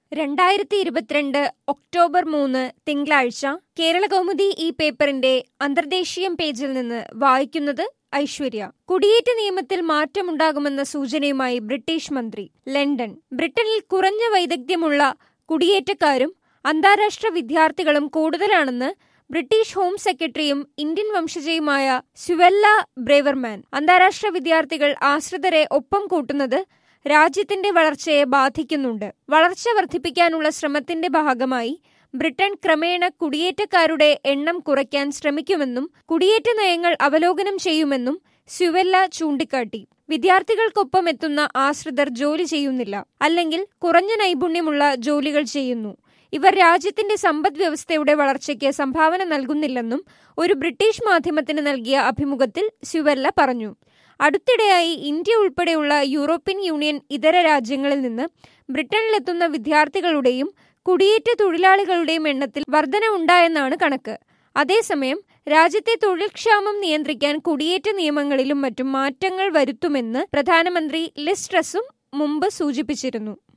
രണ്ടായിരത്തി ഇരുപത്തിരണ്ട് ഒക്ടോബർ മൂന്ന് തിങ്കളാഴ്ച കേരളകൗമുദി ഈ പേപ്പറിന്റെ അന്തർദേശീയം പേജിൽ നിന്ന് വായിക്കുന്നത് ഐശ്വര്യ കുടിയേറ്റ നിയമത്തിൽ മാറ്റമുണ്ടാകുമെന്ന സൂചനയുമായി ബ്രിട്ടീഷ് മന്ത്രി ലണ്ടൻ ബ്രിട്ടനിൽ കുറഞ്ഞ വൈദഗ്ധ്യമുള്ള കുടിയേറ്റക്കാരും അന്താരാഷ്ട്ര വിദ്യാർത്ഥികളും കൂടുതലാണെന്ന് ബ്രിട്ടീഷ് ഹോം സെക്രട്ടറിയും ഇന്ത്യൻ വംശജയുമായ സുവെല്ല ബ്രേവർമാൻ അന്താരാഷ്ട്ര വിദ്യാർത്ഥികൾ ആശ്രിതരെ ഒപ്പം കൂട്ടുന്നത് രാജ്യത്തിന്റെ വളർച്ചയെ ബാധിക്കുന്നുണ്ട് വളർച്ച വർദ്ധിപ്പിക്കാനുള്ള ശ്രമത്തിന്റെ ഭാഗമായി ബ്രിട്ടൻ ക്രമേണ കുടിയേറ്റക്കാരുടെ എണ്ണം കുറയ്ക്കാൻ ശ്രമിക്കുമെന്നും കുടിയേറ്റ നയങ്ങൾ അവലോകനം ചെയ്യുമെന്നും സ്യുവെല്ല ചൂണ്ടിക്കാട്ടി വിദ്യാർത്ഥികൾക്കൊപ്പം എത്തുന്ന ആശ്രിതർ ജോലി ചെയ്യുന്നില്ല അല്ലെങ്കിൽ കുറഞ്ഞ നൈപുണ്യമുള്ള ജോലികൾ ചെയ്യുന്നു ഇവർ രാജ്യത്തിന്റെ സമ്പദ് വ്യവസ്ഥയുടെ വളർച്ചയ്ക്ക് സംഭാവന നൽകുന്നില്ലെന്നും ഒരു ബ്രിട്ടീഷ് മാധ്യമത്തിന് നൽകിയ അഭിമുഖത്തിൽ സ്യുവെല്ല പറഞ്ഞു അടുത്തിടെയായി ഇന്ത്യ ഉൾപ്പെടെയുള്ള യൂറോപ്യൻ യൂണിയൻ ഇതര രാജ്യങ്ങളിൽ നിന്ന് ബ്രിട്ടനിലെത്തുന്ന വിദ്യാർത്ഥികളുടെയും കുടിയേറ്റ തൊഴിലാളികളുടെയും എണ്ണത്തിൽ വർധന ഉണ്ടായെന്നാണ് കണക്ക് അതേസമയം രാജ്യത്തെ തൊഴിൽക്ഷാമം നിയന്ത്രിക്കാൻ കുടിയേറ്റ നിയമങ്ങളിലും മറ്റും മാറ്റങ്ങൾ വരുത്തുമെന്ന് പ്രധാനമന്ത്രി ലിസ് ട്രസും മുമ്പ് സൂചിപ്പിച്ചിരുന്നു